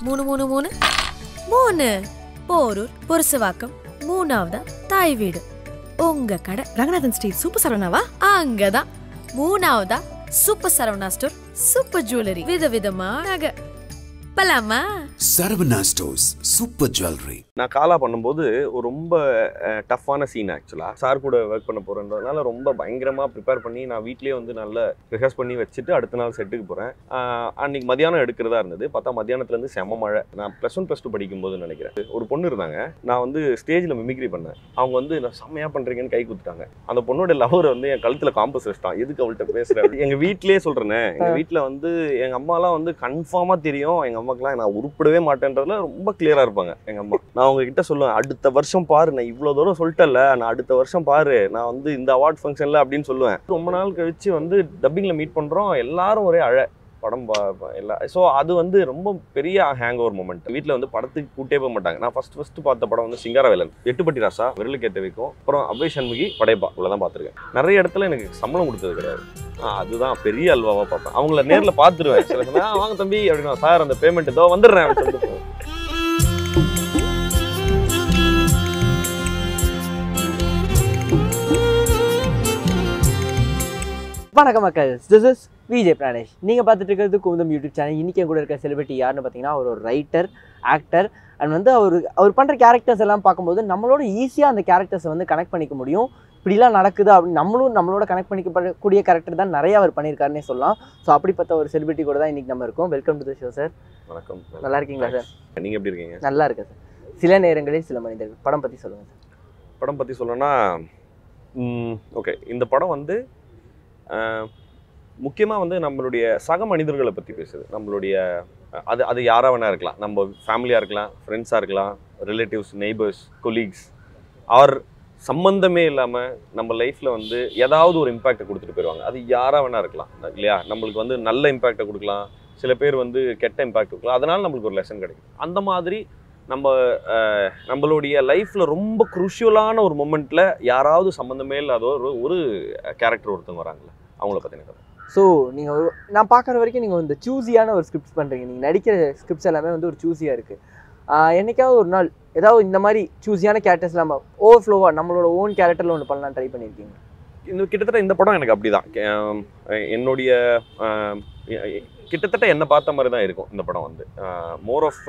மூணு மூணு மூணு மூணு போரூர் பொருசுவாக்கம் மூணாவதா தாய் வீடு உங்க கடை ரங்கநாதன் ஸ்ட்ரீட் சூப்பர் சரவணாவா அங்கதான் மூணாவதா super Saravana store super jewellery விதவிதமா நகை பலாமா சரவணா ஸ்டோர்ஸ் சூப்பர் ஜுவல்லரி நான் காலா பண்ணும்போது ஒரு ரொம்ப டஃப்பான சீன் ஆக்சுவலாக சார் கூட ஒர்க் பண்ண போகிறேன்றதுனால ரொம்ப பயங்கரமாக ப்ரிப்பேர் பண்ணி நான் வீட்லேயே வந்து நல்ல ரிஹர்ஸ் பண்ணி வச்சுட்டு அடுத்த நாள் செட்டுக்கு போகிறேன் அன்னைக்கு மதியானம் எடுக்கிறதா இருந்தது பார்த்தா மதியானத்துலேருந்து செம மழை நான் ப்ளஸ் ஒன் ப்ளஸ் டூ படிக்கும்போது நினைக்கிறேன் ஒரு பொண்ணு இருந்தாங்க நான் வந்து ஸ்டேஜில் மிமிக்ரி பண்ணேன் அவங்க வந்து நான் செம்மையாக பண்ணுறீங்கன்னு கை கொடுத்துட்டாங்க அந்த பொண்ணோட லவர் வந்து என் கழுத்தில் காம்பஸ் வச்சிட்டான் எதுக்கு அவள்கிட்ட பேசுகிறேன் எங்கள் வீட்லேயே சொல்கிறேனே எங்கள் வீட்டில் வந்து எங்கள் அம்மாலாம் வந்து கன்ஃபார்மாக தெரியும் எங்கள் அம்மாக்கெல்லாம் நான் உருப்படவே மாட்டேன்றதுல ரொம்ப கிளியராக இருப்பாங்க எங்கள் அம்மா நான் அவங்க கிட்ட சொல்லுவேன் அடுத்த வருஷம் பாரு நான் இவ்வளோ தூரம் சொல்லிட்டேன்ல நான் அடுத்த வருஷம் பாரு நான் வந்து இந்த அவார்ட் ஃபங்க்ஷனில் அப்படின்னு சொல்லுவேன் ரொம்ப நாள் கழிச்சு வந்து டப்பிங்கில் மீட் பண்ணுறோம் எல்லாரும் ஒரே அழ படம் பா பா- எல்லா ஸோ அது வந்து ரொம்ப பெரிய ஹேங் ஓவர் மூமெண்ட் வீட்டில் வந்து படத்துக்கு கூட்டே போக மாட்டாங்க நான் ஃபர்ஸ்ட் ஃபர்ஸ்ட் பார்த்த படம் வந்து சிங்காரவேலன் எட்டுப்பட்டி ராசா விரலுக்கு ஏற்ற வைக்கும் அப்புறம் அபய் சண்முகி படைப்பா இவ்வளோ தான் பார்த்துருக்கேன் நிறைய இடத்துல எனக்கு சம்பளம் கொடுத்தது கிடையாது ஆ, அதுதான் பெரிய அல்வாவாக பார்ப்பேன் அவங்கள நேரில் பார்த்துருவேன் சில சமயம் "ஆ, வாங்க தம்பி அப்படின்னா சார் அந்த பேமெண்ட் இதோ வந்துடுறேன் அப்படின்னு சொல்லிட்டு போவேன். வணக்கம் மக்கள் திஸ் இஸ் விஜய் பிராணேஷ் நீங்கள் பார்த்துட்டு இருக்கிறது குமுதம் யூடியூப் சேனல் இன்றைக்கி என் கூட இருக்க செலிபிரிட்டி யாருன்னு பார்த்தீங்கன்னா அவர் ஒரு ரைட்டர் ஆக்டர் அண்ட் வந்து அவர் அவர் பண்ணுற கேரக்டர்ஸ் எல்லாம் பார்க்கும்போது நம்மளோட ஈஸியாக அந்த கேரக்டர்ஸை வந்து கனெக்ட் பண்ணிக்க முடியும் இப்படிலாம் நடக்குது அப்படின்னு நம்மளும் நம்மளோட கனெக்ட் பண்ணிக்கப்படக்கூடிய கேரக்டர் தான் நிறைய அவர் பண்ணியிருக்காருன்னே சொல்லலாம் ஸோ அப்படிப்பட்ட ஒரு செலிபிரிட்டி கூட தான் இன்றைக்கி நம்ம இருக்கோம் welcome to the show sir வணக்கம் நல்லா இருக்கீங்களா சார் நீங்க எப்படி இருக்கீங்க நல்லா இருக்கு சார் சில நேரங்களில் சில மனிதர்கள் படம் பற்றி சொல்லுங்கள் சார் படம் பற்றி சொல்லணும்னா ஓகே இந்த படம் வந்து முக்கியமாக வந்து நம்மளுடைய சக மனிதர்களை பற்றி பேசுது நம்மளுடைய அஹ், அது அது யாராக வேணா இருக்கலாம் நம்ம ஃபேமிலியாக இருக்கலாம் ஃப்ரெண்ட்ஸாக இருக்கலாம் ரிலேட்டிவ்ஸ் நெய்பர்ஸ் கொலீக்ஸ் ஆர் சம்பந்தமே இல்லாமல் நம்ம லைஃப்பில் வந்து ஏதாவது ஒரு இம்பேக்டை கொடுத்துட்டு போயிடுவாங்க அது யாராக வேணா இருக்கலாம் இல்லையா நம்மளுக்கு வந்து நல்ல இம்பேக்டை கொடுக்கலாம் சில பேர் வந்து கெட்ட இம்பேக்ட் கொடுக்கலாம் அதனால நம்மளுக்கு ஒரு லெசன் கிடைக்கும் அந்த மாதிரி நம்ம அஹ், நம்மளுடைய லைஃப்பில் ரொம்ப குருஷியலான ஒரு மொமெண்ட்டில் யாராவது சம்மந்தமே இல்லாத ஒரு ஒரு கேரக்டர் ஒருத்தவங்க வராங்களே அவங்கள பற்றின கதை ஸோ நீங்கள் ஒரு நான் பார்க்குற வரைக்கும் நீங்கள் இந்த சூஸியான ஒரு ஸ்கிரிப்ட்ஸ் பண்ணுறீங்க நீங்கள் நடிக்கிற ஸ்கிரிப்ட்ஸ் எல்லாமே வந்து ஒரு சூஸியாக இருக்குது என்னைக்காவது ஒரு நாள் ஏதாவது இந்த மாதிரி சூஸியான கேரக்டர்ஸ் நம்ம ஓவர்ஃப்ளோவாக நம்மளோட ஓன் கேரக்டரில் ஒன்று பண்ணலாம் ட்ரை பண்ணியிருக்கீங்க இந்த கிட்டத்தட்ட இந்த படம் எனக்கு அப்படிதான் ஆம், என்னுடைய ஆம், எ- எ- கிட்டத்தட்ட என்னை பார்த்த மாதிரி தான் இருக்கும் இந்த படம் வந்து மோர் ஆஃப்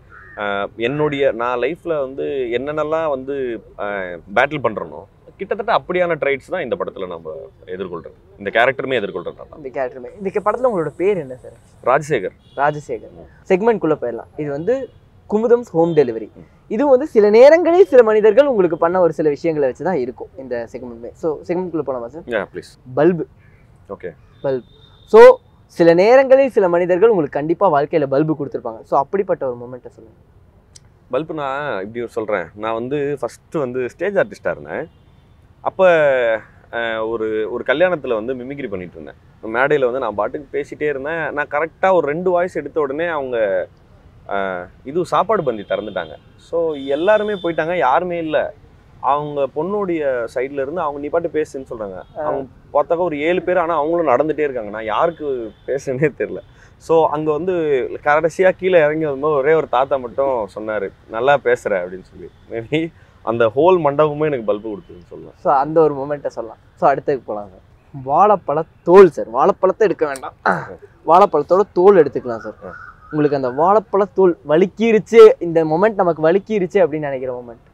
என்னுடைய நான் லைஃப்பில் வந்து என்னென்னலாம் வந்து பேட்டில் பண்ணுறனோ கிட்டத்தட்ட அப்படியான ட்ரைட்ஸ் தான் இந்த படத்தில் நம்ம எதிர்கொள்கிறது இந்த கேரக்டருமே எதிர்கொள்கிறது தான் இந்த கேரக்டருமே இந்த படத்தில் உங்களோட பேர் என்ன சார் ராஜசேகர் ராஜசேகர் செக்மெண்ட்குள்ளே போயிடலாம் இது வந்து குமுதம்ஸ் ஹோம் டெலிவரி இதுவும் வந்து சில நேரங்களில் சில மனிதர்கள் உங்களுக்கு பண்ண ஒரு சில விஷயங்களை வச்சு தான் இருக்கும் இந்த செக்மெண்ட்மே ஸோ செக்மெண்ட்குள்ளே போகலாமா sir yeah please bulb okay bulb so சில நேரங்களில் சில மனிதர்கள் உங்களுக்கு கண்டிப்பாக வாழ்க்கையில் பல்பு கொடுத்துருப்பாங்க ஸோ அப்படிப்பட்ட ஒரு மூமெண்ட்டை சொல்லுங்கள் பல்பு நான் இப்படி சொல்கிறேன் நான் வந்து ஃபஸ்ட்டு வந்து ஸ்டேஜ் ஆர்டிஸ்டாக இருந்தேன் அப்போ ஒரு ஒரு கல்யாணத்தில் வந்து மிமிக்ரி பண்ணிட்டு இருந்தேன் மேடையில் வந்து நான் பாட்டுக்கு பேசிகிட்டே இருந்தேன் நான் கரெக்டாக ஒரு ரெண்டு வாய்ஸ் எடுத்த உடனே அவங்க அஹ், இது சாப்பாடு பந்தி திறந்துட்டாங்க ஸோ எல்லாருமே போயிட்டாங்க யாருமே இல்லை அவங்க பொண்ணுடைய சைடில் இருந்து அவங்க நீ பாட்டு பேசுன்னு சொல்கிறாங்க அவங்க பார்த்தாக்க ஒரு ஏழு பேர் ஆனால் அவங்களும் நடந்துகிட்டே இருக்காங்க நான் யாருக்கு பேசுனே தெரில ஸோ அங்கே வந்து கடைசியாக கீழே இறங்கி வரும்போது ஒரே ஒரு தாத்தா மட்டும் சொன்னார் நல்லா பேசுகிற அப்படின்னு சொல்லி மேபி அந்த ஹோல் மண்டபமே எனக்கு பல்பு கொடுத்துருன்னு சொல்லலாம் ஸோ அந்த ஒரு மூமெண்ட்டை சொல்லலாம் ஸோ அடுத்ததுக்கு போகலாம் சார் வாழைப்பழ தோல் சார் வாழைப்பழத்தை எடுக்க வேண்டாம் வாழைப்பழத்தோட தோல் எடுத்துக்கலாம் சார் ஆ. உங்களுக்கு அந்த வாழைப்பழ தோல் வலிக்கிருச்சு இந்த மொமெண்ட் நமக்கு வலிக்கிருச்சு அப்படின்னு நினைக்கிற மொமெண்ட்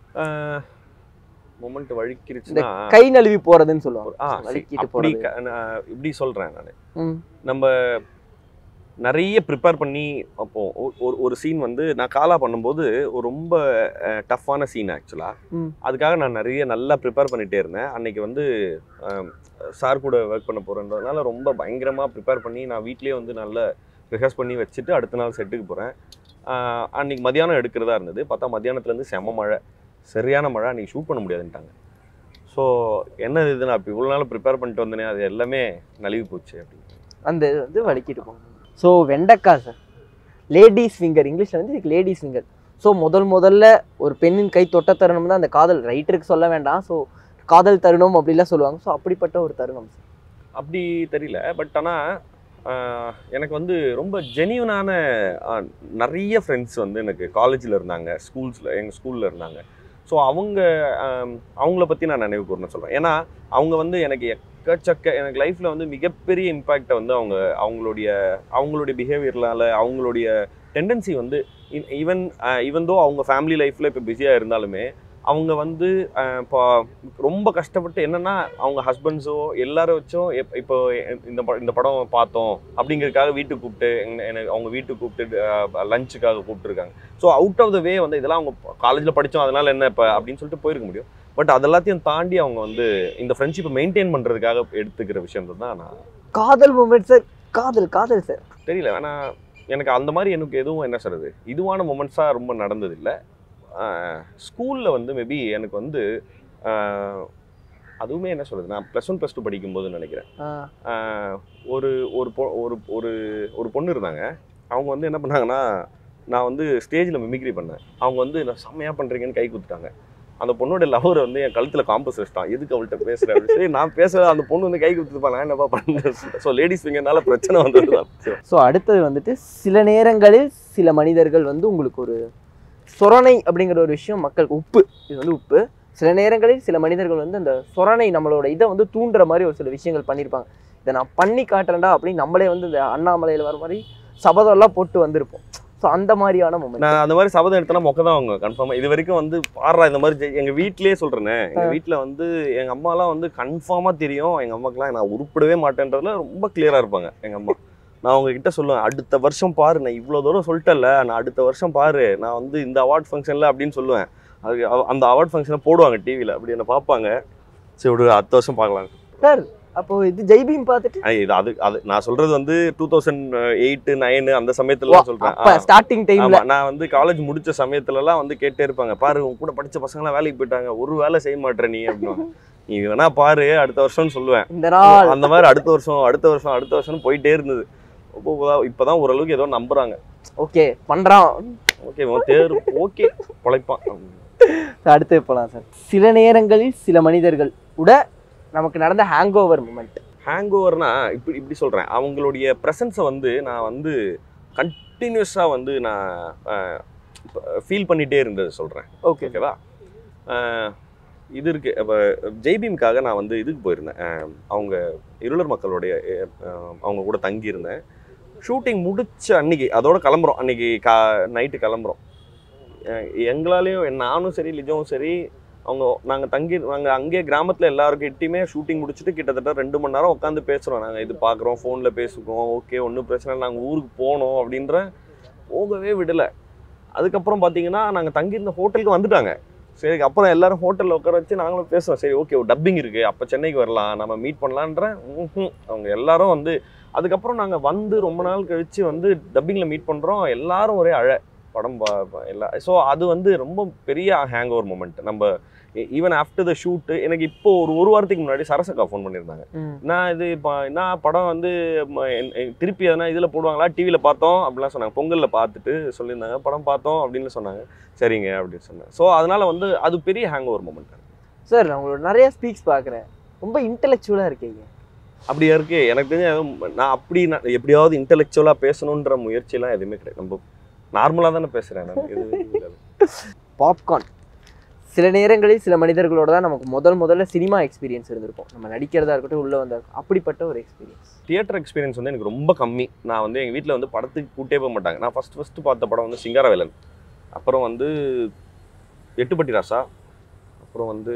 மொமெண்ட் இந்த வழிக்கிருச்சுன்னா கை நழுவி போறதுன்னு சொல்லுவாங்க ஆ வலிக்கிட்டு அப்படி போறது. க- நான் இப்படி சொல்கிறேன் நான் ம். நம்ம நிறைய ப்ரிப்பேர் பண்ணி அப்போ ஒ- ஒரு ஒரு சீன் வந்து நான் காலா பண்ணும்போது ஒரு ரொம்ப டஃப்பான சீன் ஆக்சுவலாக ம். அதுக்காக நான் நிறைய நல்லா ப்ரிப்பேர் பண்ணிகிட்டே இருந்தேன் அன்னைக்கு வந்து சார் கூட ஒர்க் பண்ண போகிறேன்றதுனால ரொம்ப பயங்கரமாக ப்ரிப்பேர் பண்ணி நான் வீட்லேயே வந்து நல்ல ரிஹர்ஸ் பண்ணி வச்சுட்டு அடுத்த நாள் செட்டுக்கு போகிறேன் அன்னைக்கு மதியானம் எடுக்கிறதா இருந்தது பார்த்தா மதியானத்துலேருந்து செம மழை சரியான மழை அன்றைக்கி ஷூட் பண்ண முடியாதுன்ட்டாங்க ஸோ என்ன இது நான் இப்போ இவ்வளோ நாள் ப்ரிப்பேர் பண்ணிட்டு வந்தேனே அது எல்லாமே நழுவி போச்சு அப்படின்னு அந்த இது வந்து வலிக்கிட்டு போகும் ஸோ வெண்டைக்காய் சார் லேடிஸ் ஃபிங்கர் இங்கிலீஷில் வந்து இதுக்கு லேடிஸ் ஃபிங்கர் ஸோ முதல் முதல்ல ஒரு பெண்ணின் கை தொட்ட தருணம் தான் அந்த காதல் ரைட்டருக்கு சொல்ல வேண்டாம் ஸோ காதல் தருணம் அப்படிலாம் சொல்லுவாங்க ஸோ அப்படிப்பட்ட ஒரு தருணம் சார் அப்படி தெரியல பட் ஆனால் ஆஹ் எனக்கு வந்து ரொம்ப ஜெனியூனான நிறைய ஃப்ரெண்ட்ஸ் வந்து எனக்கு காலேஜில் இருந்தாங்க ஸ்கூல்ஸில் எங்கள் ஸ்கூலில் இருந்தாங்க ஸோ அவங்க ஆம், அவங்கள பற்றி நான் நினைவு கூறணும் சொல்கிறேன் ஏன்னா அவங்க வந்து எனக்கு எக்கச்சக்க எனக்கு லைஃப்பில் வந்து மிகப்பெரிய இம்பேக்டை வந்து அவங்க அவங்களுடைய அவங்களுடைய பிஹேவியர்னால அவங்களுடைய டெண்டன்சி வந்து ஈவன் ஈவன் தோ அவங்க ஃபேமிலி லைஃப்பில் இப்போ பிஸியாக இருந்தாலுமே அவங்க வந்து ஆஹ், இப்போ ரொம்ப கஷ்டப்பட்டு என்னன்னா அவங்க ஹஸ்பண்ட்ஸோ எல்லாரும் வச்சும் எப்- இப்போ இந்த ப- இந்த படம் பார்த்தோம் அப்படிங்கிறதுக்காக வீட்டுக்கு கூப்பிட்டு என்ன- எனக்கு அவங்க வீட்டுக்கு கூப்பிட்டு லஞ்சுக்காக கூப்பிட்டுருக்காங்க so out of the way வந்து இதெல்லாம் அவங்க காலேஜில் படித்தோம் அதனால என்ன இப்போ அப்படின்னு சொல்லிட்டு போயிருக்க முடியும் பட் அதெல்லாத்தையும் தாண்டி அவங்க வந்து இந்த ஃப்ரெண்ட்ஷிப்பை மெயின்டைன் பண்ணுறதுக்காக எடுத்துக்கிற விஷயம் தான் நான் காதல் மூமெண்ட் சார் காதல் காதல் சார் தெரியல ஆனா எனக்கு அந்த மாதிரி எனக்கு எதுவும் என்ன சொல்றது இதுவான மூமெண்ட்ஸாக ரொம்ப நடந்ததில்லை ஸ்கூலில் வந்து மேபி எனக்கு வந்து ஆஹ், அதுவுமே என்ன சொல்றது நான் ப்ளஸ் ஒன் ப்ளஸ் டூ படிக்கும்போது நினைக்கிறேன் ஆஹ், ஒரு ஒரு பொ- ஒரு ஒரு ஒரு பொண்ணு இருந்தாங்க அவங்க வந்து என்ன பண்ணாங்கன்னா நான் வந்து ஸ்டேஜில் மிமிக்ரி பண்ணேன் அவங்க வந்து நான் செம்மையாக பண்ணுறீங்கன்னு கை கொடுத்துட்டாங்க அந்த பொண்ணோட லவர் வந்து என் கழுத்தில் காம்பஸ் வச்சிட்டான் எதுக்கு அவள்கிட்ட பேசுகிறேன் அப்படின்னு சொல்லி நான் பேச அந்த பொண்ணு வந்து கை கொடுத்துருப்பா நான் என்னப்பா பண்ணேன் ஸோ லேடிஸ் ஃபிங்கர்னால பிரச்சனை வந்தது தான் ஸோ அடுத்தது வந்துட்டு சில நேரங்களில் சில மனிதர்கள் வந்து உங்களுக்கு ஒரு சொரணை அப்படிங்கிற ஒரு விஷயம் மக்களுக்கு உப்பு இது வந்து உப்பு சில நேரங்களில் சில மனிதர்கள் வந்து அந்த சொரணை நம்மளோட இதை வந்து தூண்டுற மாதிரி ஒரு சில விஷயங்கள் பண்ணியிருப்பாங்க இதை நான் பண்ணி காட்டுறேன்டா அப்படின்னு நம்மளே வந்து இந்த அண்ணாமலையில் வர மாதிரி சபதம் எல்லாம் போட்டு வந்திருப்போம் ஸோ அந்த மாதிரியான மூமெண்ட் நான் அந்த மாதிரி சபதம் எடுத்தனா மொக்க தான் அவங்க கன்ஃபார்மாக இது வரைக்கும் வந்து பாடுறா இந்த மாதிரி ஜெய்- எங்க வீட்லயே சொல்றேனே எங்க வீட்ல வந்து எங்க அம்மாலாம் வந்து கன்ஃபார்மா தெரியும் எங்க அம்மாக்கெல்லாம் நான் உருப்படவே மாட்டேன்றதுல ரொம்ப கிளியரா இருப்பாங்க எங்க அம்மா நான் அவங்க கிட்ட சொல்லுவேன் அடுத்த வருஷம் பாரு நான் இவ்வளோ தூரம் சொல்லிட்டேன்ல நான் அடுத்த வருஷம் பாரு நான் வந்து இந்த அவார்ட் ஃபங்க்ஷனில் அப்படின்னு சொல்லுவேன் அது அவ- அந்த அவார்ட் ஃபங்க்ஷனை போடுவாங்க டிவியில் அப்படி என்ன பார்ப்பாங்க சரி விடு அடுத்த வருஷம் பார்க்கலாம் சார் அப்போ இது ஜெய்பீம் பார்த்துட்டு ஐ, இது அது அது நான் சொல்றது வந்து டூ தௌசண்ட் எயிட் நைனு அந்த சமயத்துல சொல்றேன் அப்ப ஆ. ஸ்டார்டிங் டைம்ல ஆமா நான் வந்து காலேஜ் முடிச்ச சமயத்துலலாம் வந்து கேட்டே இருப்பாங்க பாரு உன் கூட படிச்ச பசங்களாம் வேலைக்கு போயிட்டாங்க ஒரு வேலை செய்ய மாட்ற நீ அப்படின்னு நீ வேணா பாரு அடுத்த வருஷம்னு சொல்லுவேன் இந்த நாள் அந்த மாதிரி அடுத்த வருஷம் அடுத்த வருஷம் அடுத்த வருஷம் போயிட்டே இருந்தது இப்போ இப்போதான்- இப்பதான் ஓரளவுக்கு ஏதோ நம்புறாங்க ஓகே பண்றான் ஓகே தேர் ஓகே பொழைப்பான் அடுத்து போலாம் சார் சில நேரங்களில் சில மனிதர்கள் கூட நமக்கு நடந்த ஹேங் ஓவர் மூமெண்ட் ஹேங் ஓவர்னா இப்படி இப்படி சொல்றேன் அவங்களுடைய ப்ரெசன்ஸை வந்து நான் வந்து கண்டினியூஸாக வந்து நான் ஃபீல் பண்ணிட்டே இருந்தது சொல்றேன் ஓகே ஓகேவா ஆஹ் இது இருக்கு அப்போ ஜெய்பீம்காக நான் வந்து இதுக்கு போயிருந்தேன் ஆஹ் அவங்க இருளர் மக்களுடைய ஆஹ் அவங்க கூட தங்கியிருந்தேன் ஷூட்டிங் முடிச்ச அன்னைக்கு அதோட கிளம்புறோம் அன்னைக்கு கா நைட்டு கிளம்புறோம் ஆஹ் எங்களாலேயும் நானும் சரி லிஜவும் சரி அவங்க நாங்கள் தங்கி நாங்கள் அங்கேயே கிராமத்தில் எல்லாருக்கிட்டையுமே ஷூட்டிங் முடிச்சுட்டு கிட்டத்தட்ட ரெண்டு மணி நேரம் உட்காந்து பேசுகிறோம் நாங்கள் இது பார்க்குறோம் ஃபோனில் பேசுவோம் ஓகே ஒன்றும் பிரச்சனை இல்லை நாங்கள் ஊருக்கு போனோம் அப்படின்ற போகவே விடலை அதுக்கப்புறம் பார்த்தீங்கன்னா நாங்கள் தங்கியிருந்த ஹோட்டலுக்கு வந்துட்டாங்க சரி அப்புறம் எல்லாரும் ஹோட்டலில் உட்கார வச்சு நாங்களும் பேசுவோம் சரி ஓகே டப்பிங் இருக்குது அப்போ சென்னைக்கு வரலாம் நம்ம மீட் பண்ணலான்ற ம்ஹும். அவங்க எல்லாரும் வந்து அதுக்கப்புறம் நாங்கள் வந்து ரொம்ப நாள் கழித்து வந்து டப்பிங்கில் மீட் பண்ணுறோம் எல்லாரும் ஒரே அழ படம் பா பா- எல்லா ஸோ அது வந்து ரொம்ப பெரிய ஹேங் ஓவர் மூமெண்ட் நம்ம ஈவன் ஆஃப்டர் த ஷூட்டு எனக்கு இப்போ ஒரு ஒரு வாரத்துக்கு முன்னாடி சரசக்கா ஃபோன் பண்ணியிருந்தாங்க நான் இது இப்போ நான் படம் வந்து ம, என்- என் திருப்பி எதனா இதில் போடுவாங்களா டிவியில் பார்த்தோம் அப்படிலாம் சொன்னாங்க பொங்கலில் பார்த்துட்டு சொல்லியிருந்தாங்க படம் பார்த்தோம் அப்படின்னு சொன்னாங்க சரிங்க அப்படின்னு சொன்னேன் ஸோ அதனால வந்து அது பெரிய ஹேங் ஓவர் மூமெண்ட் சார் நான் உங்களோட நிறைய ஸ்பீக்ஸ் பார்க்குறேன் ரொம்ப இன்டெலெக்சுவலாக இருக்கீங்க அப்படியா இருக்கு எனக்கு தெரிஞ்ச எதுவும் நான் அப்படி நான் எப்படியாவது இன்டெலெக்சுவலாக பேசணுன்ற முயற்சியெல்லாம் எதுவுமே கிடையாது நம்ம நார்மலாக தானே பேசுகிறேன் நான் இது இது- பாப்கார்ன் சில நேரங்களில் சில மனிதர்களோட தான் நமக்கு முதல் முதல்ல சினிமா எக்ஸ்பீரியன்ஸ் இருந்திருக்கும் நம்ம நடிக்கிறதா இருக்கட்டும் உள்ளே வந்தா அப்படிப்பட்ட ஒரு எக்ஸ்பீரியன்ஸ் தியேட்டர் எக்ஸ்பீரியன்ஸ் வந்து எனக்கு ரொம்ப கம்மி நான் வந்து எங்கள் வீட்டில் வந்து படத்துக்கு கூட்டே போக மாட்டாங்க நான் ஃபஸ்ட் ஃபஸ்ட்டு பார்த்த படம் வந்து சிங்காரவேலன் அப்புறம் வந்து எட்டுப்பட்டி ராசா அப்புறம் வந்து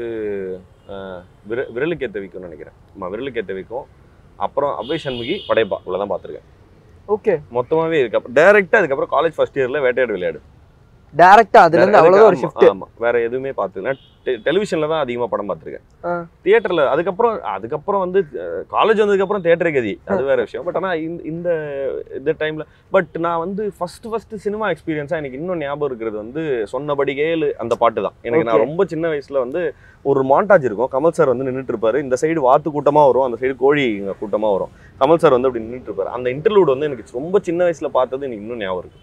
அஹ், விர விரலுக்கேத்த வைக்கும்னு நினைக்கிறேன் ஆமாம் விரலுக்கேத்த வைக்கும் அப்புறம் அபய் சண்முகி படைப்பா இவ்வளோ தான் பார்த்துருக்கேன் ஓகே மொத்தமாகவே இதுக்கப்புறம் டேரெக்டாக அதுக்கப்புறம் காலேஜ் ஃபஸ்ட் இயரில் வேட்டையாடு விளையாடு டேரக்டா அதுல இருந்து வேற அவ்வளவுதான் ஒரு ஆமா, ஷிஃப்ட் ஆமா வேற எதுவுமே பார்த்து நான் டெலிவிஷனில் தான் அதிகமாக படம் பார்த்துருக்கேன் ஆ. தியேட்டரில் அதுக்கப்புறம் அதுக்கப்புறம் வந்து காலேஜ் வந்ததுக்கப்புறம் தியேட்டர் கதி அது வேற விஷயம் பட் ஆனால் இந்த இந்த இந்த டைமில் பட் நான் வந்து ஃபர்ஸ்ட் ஃபர்ஸ்ட் சினிமா எக்ஸ்பீரியன்ஸாக எனக்கு இன்னும் ஞாபகம் இருக்கிறது வந்து சொன்னபடி கேளு அந்த பாட்டு தான் எனக்கு நான் Okay. ரொம்ப சின்ன வயசுல வந்து ஒரு மாண்டாஜ் இருக்கும் கமல் சார் வந்து நின்றுட்டு இருப்பாரு இந்த சைடு வாத்து கூட்டமாக வரும் அந்த சைடு கோழி கூட்டமாக வரும் கமல் சார் வந்து அப்படி நின்றுட்டு இருப்பாரு அந்த இன்டர்லூட் வந்து எனக்கு ரொம்ப சின்ன வயசுல பார்த்தது எனக்கு இன்னும் ஞாபகம் இருக்கு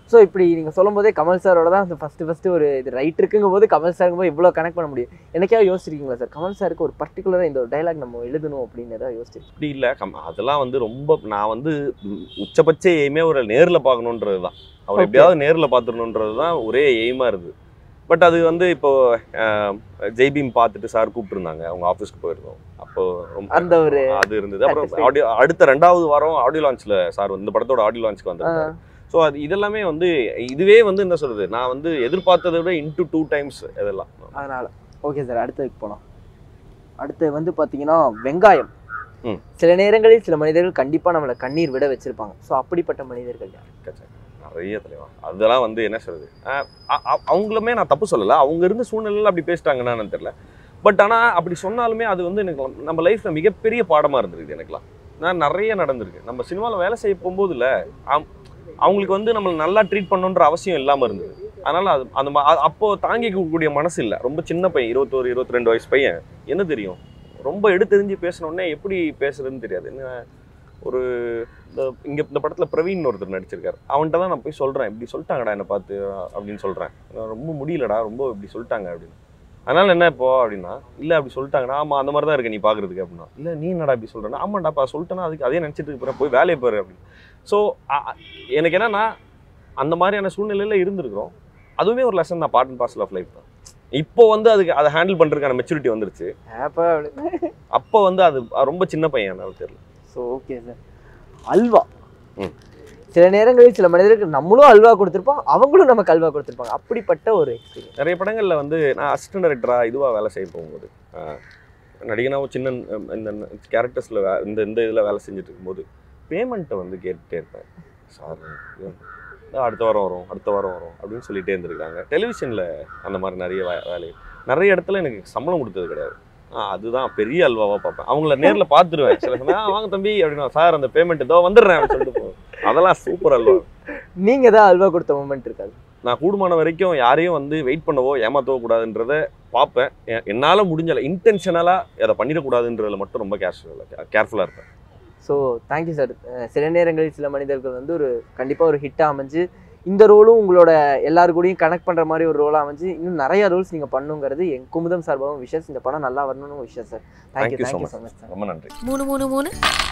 ஸோ இப்படி நீங்கள் சொல்லும் போதே கமல் சாரோட தான் அந்த ஃபஸ்ட்டு ஃபஸ்ட்டு ஒரு இது ரைட் இருக்குங்கும் போது கமல் சாருங்கும் போது இவ்வளோ கனெக்ட் பண்ண முடியும் எனக்கே யோசிச்சிருக்கீங்களா சார் கமல் சாருக்கு ஒரு பர்டிகுலராக இந்த ஒரு டைலாக் நம்ம எழுதணும் அப்படின்னு ஏதாவது யோசிச்சிருக்கீங்க அப்படி இல்லை கம் அதெல்லாம் வந்து ரொம்ப நான் வந்து ம், உச்சபட்ச எய்மே ஒரு நேரில் பார்க்கணுன்றது தான் அவர் Okay. எப்படியாவது நேரில் பார்த்துடணுன்றது தான் ஒரே எய்மாக இருந்தது பட் அது வந்து இப்போ அஹ், ஜெய்பீம் பார்த்துட்டு சார் கூப்பிட்டுருந்தாங்க அவங்க ஆஃபீஸ்க்கு போயிருந்தோம் அப்போ ரொம்ப அந்த ஒரு அது இருந்தது அப்புறம் satisfaction. ஆடியோ அடுத்த ரெண்டாவது வாரம் ஆடியோ லான்ச்சில் சார் வந்து இந்த படத்தோட ஆடியோ லான்ச்சுக்கு வந்திருந்தாரு ஸோ அது இதெல்லாமே வந்து இதுவே வந்து என்ன சொல்றது நான் வந்து எதிர்பார்த்ததை விட இன்டூ டூ டைம்ஸ் இதெல்லாம் அதனால் ஓகே சார் அடுத்ததுக்கு போகலாம் அடுத்து வந்து பார்த்தீங்கன்னா வெங்காயம் ம். சில நேரங்களில் சில மனிதர்கள் கண்டிப்பாக நம்மளை கண்ணீர் விட வச்சிருப்பாங்க ஸோ அப்படிப்பட்ட மனிதர்கள் யார் நிறைய தலைவா அதெல்லாம் வந்து என்ன சொல்றது அஹ் அ- அ- அவங்களுமே நான் தப்பு சொல்லலை அவங்க இருந்த சூழ்நிலையில் அப்படி பேசிட்டாங்கன்னா எனக்கு தெரியல பட் ஆனால் அப்படி சொன்னாலுமே அது வந்து எனக்கு நம்ம லைஃப்ல மிகப்பெரிய பாடமாக இருந்திருக்கு எனக்குலாம் நான் நிறைய நடந்திருக்கு நம்ம சினிமாவில் வேலை செய்ய போகும்போது இல்லை அவங்களுக்கு வந்து நம்மளை நல்லா ட்ரீட் பண்ணணுன்ற அவசியம் இல்லாமல் இருந்தது அதனால அது அந்த மா- அ- அப்போ தாங்கிக்கக்கூடிய மனசு இல்லை ரொம்ப சின்ன பையன் இருபத்தோரு இருபத்தி ரெண்டு வயசு பையன் என்ன தெரியும் ரொம்ப எடுத்தெறிஞ்சு பேசணுன்னே எப்படி பேசுறதுன்னு தெரியாது என்ன ஒரு இந்த இங்க இந்த படத்துல பிரவீன் ஒருத்தர் நடிச்சிருக்காரு அவன்கிட்ட தான் நான் போய் சொல்றேன் இப்படி சொல்லிட்டாங்கடா என்னை பார்த்து அப்படின்னு சொல்றேன் நான் ரொம்ப முடியலடா ரொம்ப இப்படி சொல்லிட்டாங்க அப்படின்னு அதனால என்ன இப்போ அப்படின்னா இல்ல அப்படி சொல்லிட்டாங்கடா ஆமா அந்த மாதிரி தான் இருக்கு நீ பாக்குறதுக்கு அப்படின்னா இல்ல நீ என்னடா இப்படி சொல்றேன்னா ஆமாடாப்பா சொல்லிட்டேன்னா அதுக்கு அதே நினைச்சிட்டு இருக்க போய் வேலையை பாரு அப்படின்னு ஸோ எனக்கு என்னன்னா அந்த மாதிரியான சூழ்நிலையில இருந்திருக்கிறோம் அதுவுமே ஒரு லெசன் தான் part and parcel of life தான் இப்போ வந்து அதுக்கு அதை ஹேண்டில் பண்றதுக்கான மெச்சூரிட்டி வந்துருச்சு அப்போ அப்போ வந்து அது ரொம்ப சின்ன பையன் என்னால தெரியல ஸோ ஓகே சார் அல்வா ம். சில நேரங்களில் சில மனிதருக்கு நம்மளும் அல்வா கொடுத்துருப்போம் அவங்களும் நமக்கு அல்வா கொடுத்துருப்பாங்க அப்படிப்பட்ட ஒரு எக்ஸ்பீரியன்ஸ் நிறைய படங்களில் வந்து நான் அசிஸ்டன்ட் டைரக்டராக இதுவாக வேலை செய்ய போகும்போது ஆஹ், நடிகனாவும் சின்ன அஹ், இந்த கேரக்டர்ஸில் இந்த இந்த இதில் வேலை செஞ்சுட்டு இருக்கும்போது பேமெண்ட்டை வந்து கேட்டுட்டே இருப்பேன் சார் இது இதோ அடுத்த வாரம் வரும் அடுத்த வாரம் வரும் அப்படின்னு சொல்லிட்டே இருந்திருக்காங்க டெலிவிஷனில் அந்த மாதிரி நிறைய வே வேலை நிறைய இடத்துல எனக்கு சம்பளம் கொடுத்தது கிடையாது ஆ, அதுதான் பெரிய அல்வாவாக பார்ப்பேன் அவங்கள நேரில் பார்த்துருவேன் சில சமயம் "ஆ, வாங்க தம்பி அப்படின்னா சார் அந்த பேமெண்ட் இதோ வந்துடுறேன் அப்படின்னு சொல்லிட்டு போவேன் அதெல்லாம் சூப்பர் அல்வா நீங்கள் தான் அல்வா கொடுத்த மூமெண்ட் இருக்காது நான் கூடுமான வரைக்கும் யாரையும் வந்து வெயிட் பண்ணவோ ஏமாத்தவோ கூடாதுன்றத பார்ப்பேன் எ- என்னால முடிஞ்சல இன்டென்ஷனலாக அதை பண்ணிடக்கூடாதுன்றதுல மட்டும் ரொம்ப கேர்ஃபுல்லாக கேர்ஃபுல்லாக இருப்பேன் ஸோ தேங்க்யூ சார் சில நேரங்களில் சில மனிதர்கள் வந்து ஒரு கண்டிப்பாக ஒரு ஹிட்டாக அமைஞ்சு இந்த ரோலும் உங்களோட எல்லாரு கூடயும் கனெக்ட் பண்ணுற மாதிரி ஒரு ரோலாக அமைஞ்சு இன்னும் நிறைய ரோல்ஸ் நீங்கள் பண்ணுங்கிறது என் குமுதம் சார்பாகவும் விஷஸ் இந்த படம் நல்லா வரணும்னு விஷயம் sir thank you thank you so thank you much so much sir ரொம்ப நன்றி மூணு மூணு மூணு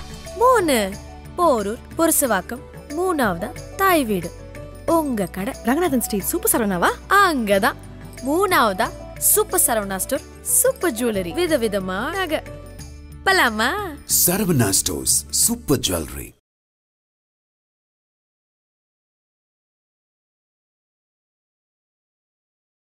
மூணு போரூர் பொருசுவாக்கம் மூணாவதா தாய் வீடு உங்க கடை ரங்கநாதன் ஸ்ட்ரீட் சூப்பர் சரவணாவா அங்கதான் மூணாவதா super Saravana store super jewellery விதவிதமா நகை பலாமா Saravana Stores Super Jewelry.